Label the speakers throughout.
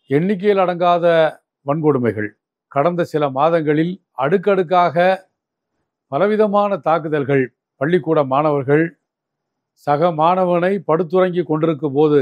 Speaker 1: எண்ணிக்கையில் அடங்காத வன்கொடுமைகள் கடந்த சில மாதங்களில் அடுக்கடுக்காக பலவிதமான தாக்குதல்கள் பள்ளிக்கூட மாணவர்கள் சக மாணவனை படுத்துறங்கி கொண்டிருக்கும் போது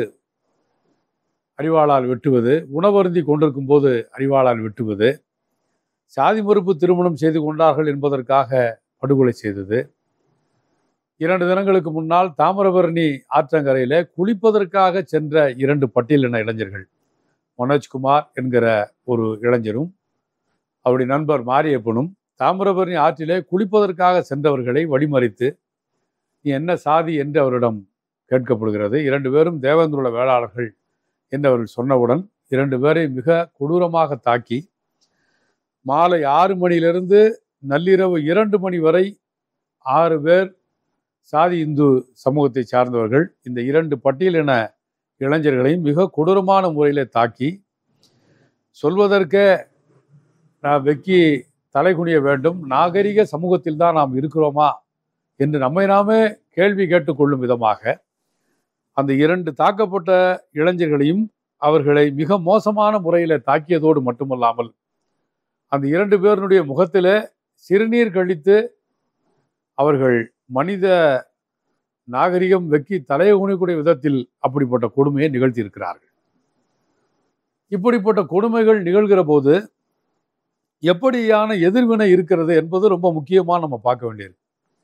Speaker 1: அறிவாளால் வெட்டுவது உணவருந்தி கொண்டிருக்கும் போது அறிவாளால் வெட்டுவது சாதி மறுப்பு திருமணம் செய்து கொண்டார்கள் என்பதற்காக படுகொலை செய்தது இரண்டு தினங்களுக்கு முன்னால் தாமிரபரணி ஆற்றங்கரையில குளிப்பதற்காக சென்ற இரண்டு பட்டியலின இளைஞர்கள் மனோஜ்குமார் என்கிற ஒரு இளைஞரும் அவருடைய நண்பர் மாரியப்பனும் தாமிரபரணி ஆற்றிலே குளிப்பதற்காக சென்றவர்களை வழிமறித்து நீ என்ன சாதி என்று அவரிடம் கேட்கப்படுகிறது இரண்டு பேரும் தேவேந்திரோட வேளாளர்கள் என்று அவர்கள் சொன்னவுடன் இரண்டு பேரை மிக கொடூரமாக தாக்கி மாலை ஆறு மணியிலிருந்து நள்ளிரவு இரண்டு மணி வரை ஆறு பேர் சாதி இந்து சமூகத்தை சார்ந்தவர்கள் இந்த இரண்டு பட்டியலின இளைஞர்களையும் மிக கொடூரமான முறையில் தாக்கி சொல்வதற்கே நான் வெக்கி தலைகுனிய வேண்டும் நாகரிக சமூகத்தில் தான் நாம் இருக்கிறோமா என்று நம்மை நாமே கேள்வி கேட்டுக்கொள்ளும் விதமாக அந்த இரண்டு தாக்கப்பட்ட இளைஞர்களையும் அவர்களை மிக மோசமான முறையில் தாக்கியதோடு மட்டுமல்லாமல் அந்த இரண்டு பேருடைய முகத்தில் சிறுநீர் கழித்து அவர்கள் மனித நாகரிகம் வெக்கி தலையை குனிக்கூடிய விதத்தில் அப்படிப்பட்ட கொடுமையை நிகழ்த்தியிருக்கிறார்கள் இப்படிப்பட்ட கொடுமைகள் நிகழ்கிற போது எப்படியான எதிர்வினை இருக்கிறது என்பது ரொம்ப முக்கியமாக நம்ம பார்க்க வேண்டியது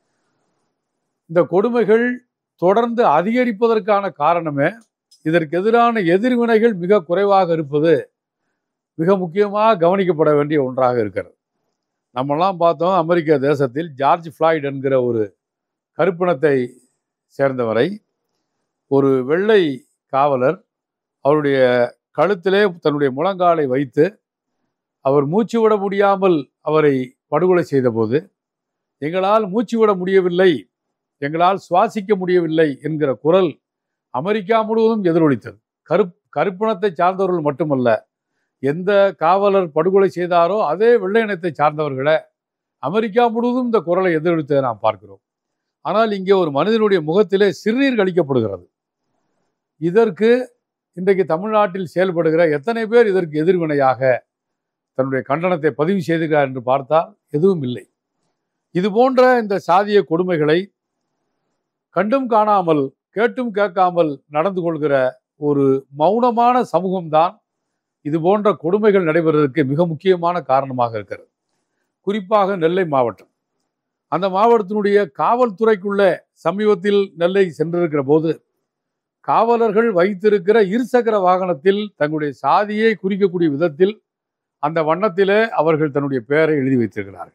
Speaker 1: இந்த கொடுமைகள் தொடர்ந்து அதிகரிப்பதற்கான காரணமே இதற்கு எதிரான எதிர்வினைகள் மிக குறைவாக இருப்பது மிக முக்கியமாக கவனிக்கப்பட வேண்டிய ஒன்றாக இருக்கிறது நம்மெல்லாம் பார்த்தோம் அமெரிக்க தேசத்தில் ஜார்ஜ் ஃப்ளாய்ட் என்கிற ஒரு கருப்பினத்தை சேர்ந்தவரை ஒரு வெள்ளை காவலர் அவருடைய கழுத்திலே தன்னுடைய முழங்காலை வைத்து அவர் மூச்சு விட முடியாமல் அவரை படுகொலை செய்தபோது எங்களால் மூச்சு விட முடியவில்லை எங்களால் சுவாசிக்க முடியவில்லை என்கிற குரல் அமெரிக்கா முழுவதும் எதிரொலித்தது கருப் கருப்பினத்தை சார்ந்தவர்கள் மட்டுமல்ல எந்த காவலர் படுகொலை செய்தாரோ அதே வெள்ளை இனத்தை சார்ந்தவர்களை அமெரிக்கா முழுவதும் இந்த குரலை எதிரொலித்ததை நாம் பார்க்கிறோம் ஆனால் இங்கே ஒரு மனிதனுடைய முகத்திலே சிறுநீர் கழிக்கப்படுகிறது இதற்கு இன்றைக்கு தமிழ்நாட்டில் செயல்படுகிற எத்தனை பேர் இதற்கு எதிர்வினையாக தன்னுடைய கண்டனத்தை பதிவு செய்துகிறார் என்று பார்த்தால் எதுவும் இல்லை இது போன்ற இந்த சாதிய கொடுமைகளை கண்டும் காணாமல் கேட்டும் கேட்காமல் நடந்து கொள்கிற ஒரு மௌனமான சமூகம்தான் இது போன்ற கொடுமைகள் நடைபெறுவதற்கு மிக முக்கியமான காரணமாக இருக்கிறது குறிப்பாக நெல்லை மாவட்டம் அந்த மாவட்டத்தினுடைய காவல்துறைக்குள்ளே சமீபத்தில் நெல்லை சென்றிருக்கிற போது காவலர்கள் வைத்திருக்கிற இருசக்கர வாகனத்தில் தங்களுடைய சாதியை குறிக்கக்கூடிய விதத்தில் அந்த வண்ணத்திலே அவர்கள் தன்னுடைய பெயரை எழுதி வைத்திருக்கிறார்கள்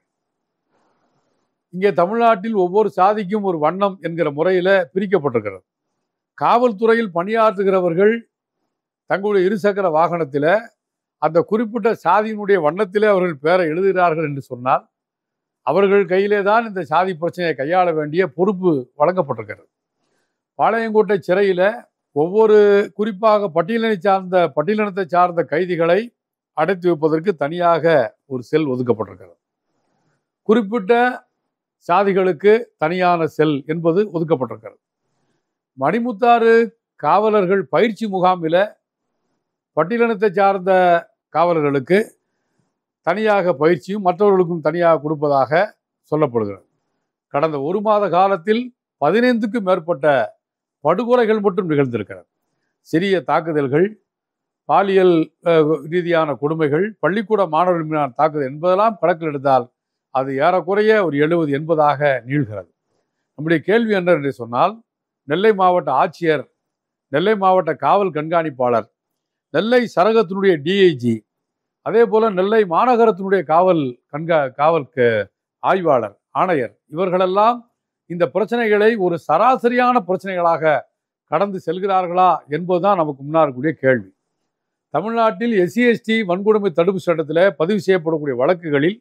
Speaker 1: இங்கே தமிழ்நாட்டில் ஒவ்வொரு சாதிக்கும் ஒரு வண்ணம் என்கிற முறையில பிரிக்கப்பட்டிருக்கிறது காவல்துறையில் பணியாற்றுகிறவர்கள் தங்களுடைய இருசக்கர வாகனத்தில் அந்த குறிப்பிட்ட சாதியினுடைய வண்ணத்திலே அவர்கள் பெயரை எழுதுகிறார்கள் என்று சொன்னால் அவர்கள் கையிலே தான் இந்த சாதி பிரச்சனையை கையாள வேண்டிய பொறுப்பு வழங்கப்பட்டிருக்கிறது பாளையங்கோட்டை சிறையில் ஒவ்வொரு குறிப்பாக பட்டியலினை சார்ந்த பட்டியலினத்தை சார்ந்த கைதிகளை அடைத்து வைப்பதற்கு தனியாக ஒரு செல் ஒதுக்கப்பட்டிருக்கிறது குறிப்பிட்ட சாதிகளுக்கு தனியான செல் என்பது ஒதுக்கப்பட்டிருக்கிறது மணிமுத்தாறு காவலர்கள் பயிற்சி முகாமில் பட்டியலினத்தை சார்ந்த காவலர்களுக்கு தனியாக பயிற்சியும் மற்றவர்களுக்கும் தனியாக கொடுப்பதாக சொல்லப்படுகிறது கடந்த ஒரு மாத காலத்தில் பதினைந்துக்கும் மேற்பட்ட படுகொலைகள் மட்டும் நிகழ்ந்திருக்கிறது சிறிய தாக்குதல்கள் பாலியல் அஹ், ரீதியான கொடுமைகள் பள்ளிக்கூட மாணவர்கள் மீதான தாக்குதல் என்பதெல்லாம் கணக்கில் எடுத்தால் அது ஏறக்குறைய ஒரு எழுபது எண்பதாக நீள்கிறது நம்முடைய கேள்வி என்ன என்று சொன்னால் நெல்லை மாவட்ட ஆட்சியர் நெல்லை மாவட்ட காவல் கண்காணிப்பாளர் நெல்லை சரகத்தினுடைய டிஐஜி அதே போல நெல்லை மாநகரத்தினுடைய காவல் கண்கா காவல் க- ஆய்வாளர் ஆணையர் இவர்களெல்லாம் இந்த பிரச்சனைகளை ஒரு சராசரியான பிரச்சனைகளாக கடந்து செல்கிறார்களா என்பதுதான் நமக்கு முன்னால் இருக்கக்கூடிய கேள்வி தமிழ்நாட்டில் எஸ்சி எஸ்டி வன்கொடுமை தடுப்பு சட்டத்தில் பதிவு செய்யப்படக்கூடிய வழக்குகளில்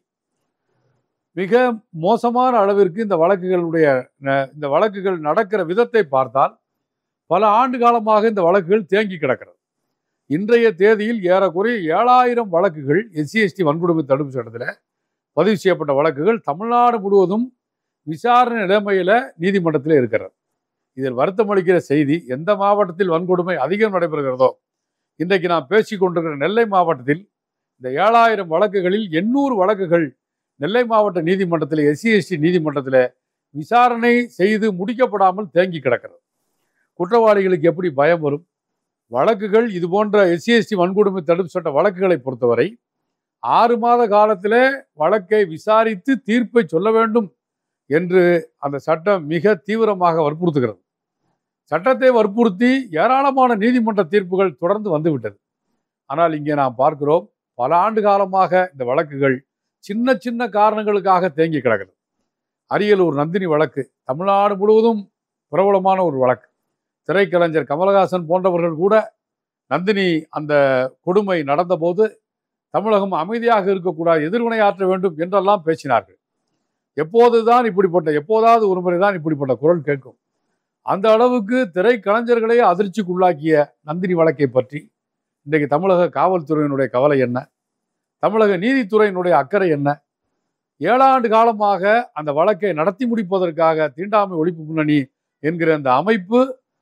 Speaker 1: மிக மோசமான அளவிற்கு இந்த வழக்குகளுடைய ந- இந்த வழக்குகள் நடக்கிற விதத்தை பார்த்தால் பல ஆண்டு காலமாக இந்த வழக்குகள் தேங்கி கிடக்கிறது இன்றைய தேதியில் ஏறக்குறைய ஏழாயிரம் வழக்குகள் எஸ்சி எஸ்டி வன்கொடுமை தடுப்பு சட்டத்தில் பதிவு செய்யப்பட்ட வழக்குகள் தமிழ்நாடு முழுவதும் விசாரணை நிலைமையில நீதிமன்றத்தில் இருக்கிறது இதில் வருத்தம் அளிக்கிற செய்தி எந்த மாவட்டத்தில் வன்கொடுமை அதிகம் நடைபெறுகிறதோ இன்றைக்கு நாம் பேசிக் கொண்டிருக்கிற நெல்லை மாவட்டத்தில் இந்த ஏழாயிரம் வழக்குகளில் எண்ணூறு வழக்குகள் நெல்லை மாவட்ட நீதிமன்றத்தில் எஸ்சி எஸ்டி நீதிமன்றத்தில் விசாரணை செய்து முடிக்கப்படாமல் தேங்கி கிடக்கிறது குற்றவாளிகளுக்கு எப்படி பயம் வரும் வழக்குகள் இது போன்ற எஸ்சி எஸ்டி வன்கொடுமை தடுப்பு சட்ட வழக்குகளை பொறுத்தவரை ஆறு மாத காலத்திலே வழக்கை விசாரித்து தீர்ப்பை சொல்ல வேண்டும் என்று அந்த சட்டம் மிக தீவிரமாக வற்புறுத்துகிறது சட்டத்தை வற்புறுத்தி ஏராளமான நீதிமன்ற தீர்ப்புகள் தொடர்ந்து வந்துவிட்டது ஆனால் இங்கே நாம் பார்க்கிறோம் பல ஆண்டு காலமாக இந்த வழக்குகள் சின்ன சின்ன காரணங்களுக்காக தேங்கி கிடக்கிறது அரியலூர் நந்தினி வழக்கு தமிழ்நாடு முழுவதும் பிரபலமான ஒரு வழக்கு திரைக்கலைஞர் கமலஹாசன் போன்றவர்கள் கூட நந்தினி அந்த கொடுமை நடந்தபோது தமிழகம் அமைதியாக இருக்கக்கூடாது எதிர்வினையாற்ற வேண்டும் என்றெல்லாம் பேசினார்கள் எப்போதுதான் இப்படிப்பட்ட எப்போதாவது ஒரு முறைதான் இப்படிப்பட்ட குரல் கேட்கும் அந்த அளவுக்கு திரைக்கலைஞர்களே அதிர்ச்சிக்குள்ளாக்கிய நந்தினி வழக்கை பற்றி இன்றைக்கு தமிழக காவல்துறையினுடைய கவலை என்ன தமிழக நீதித்துறையினுடைய அக்கறை என்ன ஏழாண்டு காலமாக அந்த வழக்கை நடத்தி முடிப்பதற்காக தீண்டாமை ஒழிப்பு முன்னணி என்கிற அந்த அமைப்பு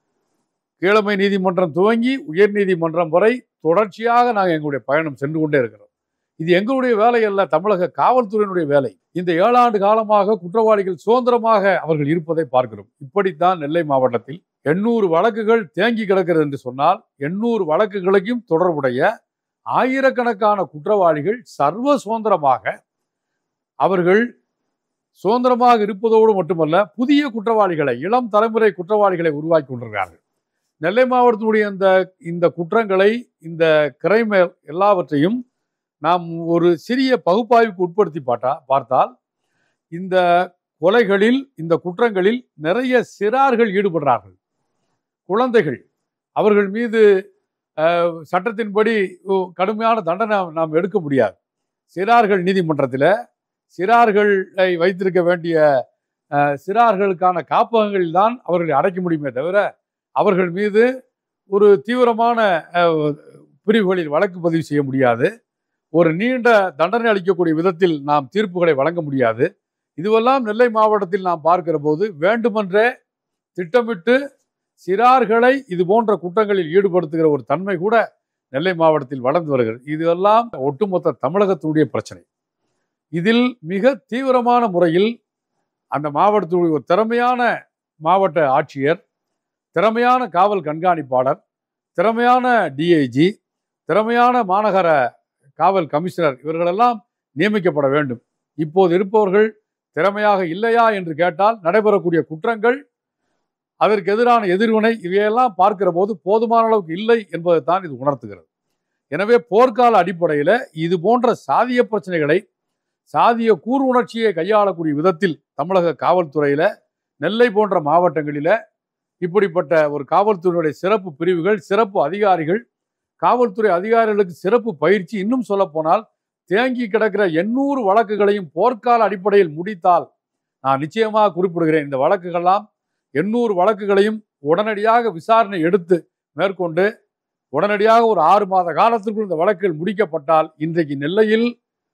Speaker 1: கீழமை நீதிமன்றம் துவங்கி உயர் நீதிமன்றம் வரை தொடர்ச்சியாக நாங்கள் எங்களுடைய பயணம் சென்று கொண்டே இருக்கிறோம் இது எங்களுடைய வேலை அல்ல தமிழக காவல்துறையினுடைய வேலை இந்த ஏழாண்டு காலமாக குற்றவாளிகள் சுதந்திரமாக அவர்கள் இருப்பதை பார்க்கிறோம் இப்படித்தான் நெல்லை மாவட்டத்தில் எண்ணூறு வழக்குகள் தேங்கி கிடக்கிறது என்று சொன்னால் எண்ணூறு வழக்குகளையும் தொடர்புடைய ஆயிரக்கணக்கான குற்றவாளிகள் சர்வ சுதந்திரமாக அவர்கள் சுதந்திரமாக இருப்பதோடு மட்டுமல்ல புதிய குற்றவாளிகளை இளம் தலைமுறை குற்றவாளிகளை உருவாக்கி கொண்டிருக்கிறார்கள் நெல்லை மாவட்டத்தினுடைய இந்த இந்த குற்றங்களை இந்த கிரைம் எல்லாவற்றையும் நாம் ஒரு சிறிய பகுப்பாய்வுக்கு உட்படுத்தி பார்த்தா பார்த்தால் இந்த கொலைகளில் இந்த குற்றங்களில் நிறைய சிறார்கள் ஈடுபடுறார்கள் குழந்தைகள் அவர்கள் மீது அஹ், சட்டத்தின்படி ஓ, கடுமையான தண்டனை நாம் எடுக்க முடியாது சிறார்கள் நீதிமன்றத்தில் சிறார்களை வைத்திருக்க வேண்டிய அஹ், சிறார்களுக்கான காப்பகங்களில் தான் அவர்களை அடைக்க முடியுமே தவிர அவர்கள் மீது ஒரு தீவிரமான அஹ், பிரிவுகளில் வழக்கு பதிவு செய்ய முடியாது ஒரு நீண்ட தண்டனை அளிக்கக்கூடிய விதத்தில் நாம் தீர்ப்புகளை வழங்க முடியாது இதுவெல்லாம் நெல்லை மாவட்டத்தில் நாம் பார்க்கிற போது வேண்டுமென்றே திட்டமிட்டு சிறார்களை இது போன்ற குற்றங்களில் ஈடுபடுத்துகிற ஒரு தன்மை கூட நெல்லை மாவட்டத்தில் வளர்ந்து வருகிறது இதெல்லாம் ஒட்டுமொத்த தமிழகத்தினுடைய பிரச்சனை இதில் மிக தீவிரமான முறையில் அந்த மாவட்டத்தினுடைய ஒரு திறமையான மாவட்ட ஆட்சியர் திறமையான காவல் கண்காணிப்பாளர் திறமையான டிஐஜி திறமையான மாநகர காவல் கமிஷனர் இவர்களெல்லாம் நியமிக்கப்பட வேண்டும் இப்போது இருப்பவர்கள் திறமையாக இல்லையா என்று கேட்டால் நடைபெறக்கூடிய குற்றங்கள் அதற்கு எதிரான எதிர்வினை இவையெல்லாம் பார்க்கிற போது போதுமான அளவுக்கு இல்லை என்பதை தான் இது உணர்த்துகிறது எனவே போர்க்கால அடிப்படையில் இது போன்ற சாதிய பிரச்சனைகளை சாதிய கூறு உணர்ச்சியை கையாளக்கூடிய விதத்தில் தமிழக காவல்துறையில நெல்லை போன்ற மாவட்டங்களில இப்படிப்பட்ட ஒரு காவல்துறையுடைய சிறப்பு பிரிவுகள் சிறப்பு அதிகாரிகள் காவல்துறை அதிகாரிகளுக்கு சிறப்பு பயிற்சி இன்னும் சொல்ல போனால் தேங்கி கிடக்கிற எண்ணூறு வழக்குகளையும் போர்க்கால அடிப்படையில் முடித்தால் நான் நிச்சயமாக குறிப்பிடுகிறேன் இந்த வழக்குகள்லாம் எண்ணூறு வழக்குகளையும் உடனடியாக விசாரணை எடுத்து மேற்கொண்டு உடனடியாக ஒரு ஆறு மாத காலத்திற்குள் இந்த வழக்குகள் முடிக்கப்பட்டால் இன்றைக்கு நெல்லையில்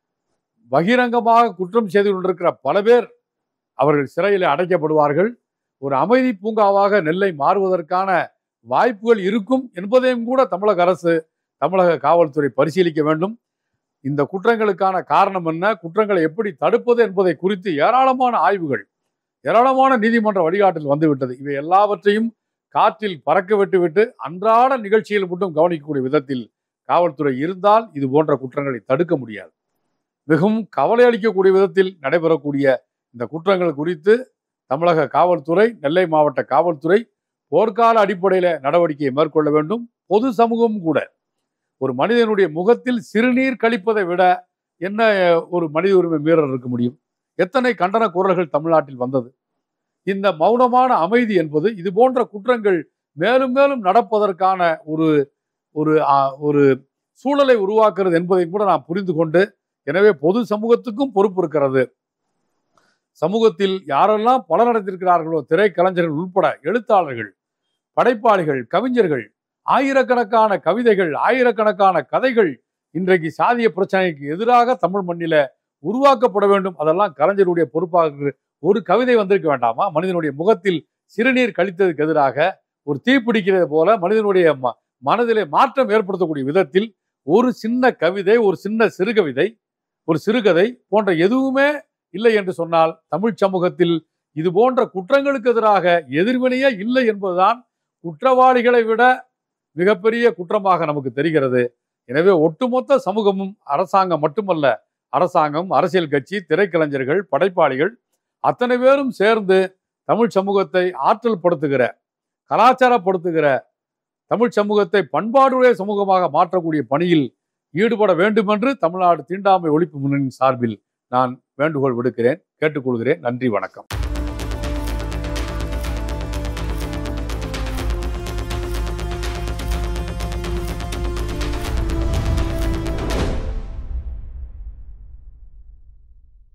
Speaker 1: பகிரங்கமாக குற்றம் செய்து கொண்டிருக்கிற பல பேர் அவர்கள் சிறையில் அடைக்கப்படுவார்கள் ஒரு அமைதி பூங்காவாக நெல்லை மாறுவதற்கான வாய்ப்புகள் இருக்கும் என்பதையும் கூட தமிழக அரசு தமிழக காவல்துறை பரிசீலிக்க வேண்டும் இந்த குற்றங்களுக்கான காரணம் என்ன குற்றங்களை எப்படி தடுப்பது என்பதை குறித்து ஏராளமான ஆய்வுகள் ஏராளமான நீதிமன்ற வழிகாட்டில் வந்துவிட்டது இவை எல்லாவற்றையும் காற்றில் பறக்க விட்டுவிட்டு அன்றாட நிகழ்ச்சியில் மட்டும் கவனிக்கக்கூடிய விதத்தில் காவல்துறை இருந்தால் இது போன்ற குற்றங்களை தடுக்க முடியாது மிகவும் கவலை அளிக்கக்கூடிய விதத்தில் நடைபெறக்கூடிய இந்த குற்றங்கள் குறித்து தமிழக காவல்துறை நெல்லை மாவட்ட காவல்துறை போர்க்கால அடிப்படையில் நடவடிக்கையை மேற்கொள்ள வேண்டும் பொது சமூகம் கூட ஒரு மனிதனுடைய முகத்தில் சிறுநீர் கழிப்பதை விட என்ன ஒரு மனித உரிமை மீறல் இருக்க முடியும் எத்தனை கண்டன குரல்கள் தமிழ்நாட்டில் வந்தது இந்த மௌனமான அமைதி என்பது இது போன்ற குற்றங்கள் மேலும் மேலும் நடப்பதற்கான ஒரு ஒரு ஆ, ஒரு சூழலை உருவாக்குறது என்பதை கூட நாம் புரிந்து கொண்டு எனவே பொது சமூகத்துக்கும் பொறுப்பு இருக்கிறது சமூகத்தில் யாரெல்லாம் பலனடைந்திருக்கிறார்களோ திரைக்கலைஞர்கள் உட்பட எழுத்தாளர்கள் படைப்பாளிகள் கவிஞர்கள் ஆயிரக்கணக்கான கவிதைகள் ஆயிரக்கணக்கான கதைகள் இன்றைக்கு சாதிய பிரச்சனைக்கு எதிராக தமிழ் மண்ணில உருவாக்கப்பட வேண்டும் அதெல்லாம் கலைஞருடைய பொறுப்பாக இருக்கு. ஒரு கவிதை வந்திருக்க வேண்டாமா மனிதனுடைய முகத்தில் சிறுநீர் கழித்ததுக்கு எதிராக ஒரு தீப்பிடிக்கிறது போல மனிதனுடைய ம- மனதிலே மாற்றம் ஏற்படுத்தக்கூடிய விதத்தில் ஒரு சின்ன கவிதை ஒரு சின்ன சிறுகவிதை ஒரு சிறுகதை போன்ற எதுவுமே இல்லை என்று சொன்னால் தமிழ் சமூகத்தில் இது போன்ற குற்றங்களுக்கு எதிராக எதிர்வினையே இல்லை என்பதுதான் குற்றவாளிகளை விட மிகப்பெரிய குற்றமாக நமக்கு தெரிகிறது எனவே ஒட்டுமொத்த சமூகமும் அரசாங்கம் மட்டுமல்ல அரசாங்கம் அரசியல் கட்சி திரைக்கலைஞர்கள் படைப்பாளிகள் அத்தனை பேரும் சேர்ந்து தமிழ் சமூகத்தை ஆற்றல் படுத்துகிற கலாச்சாரப்படுத்துகிற தமிழ் சமூகத்தை பண்பாடுடைய சமூகமாக மாற்றக்கூடிய பணியில் ஈடுபட வேண்டும் என்று தமிழ்நாடு தீண்டாமை ஒழிப்பு முன்னணியின் சார்பில் நான் வேண்டுகோள் விடுக்கிறேன் கேட்டுக்கொள்கிறேன் நன்றி வணக்கம்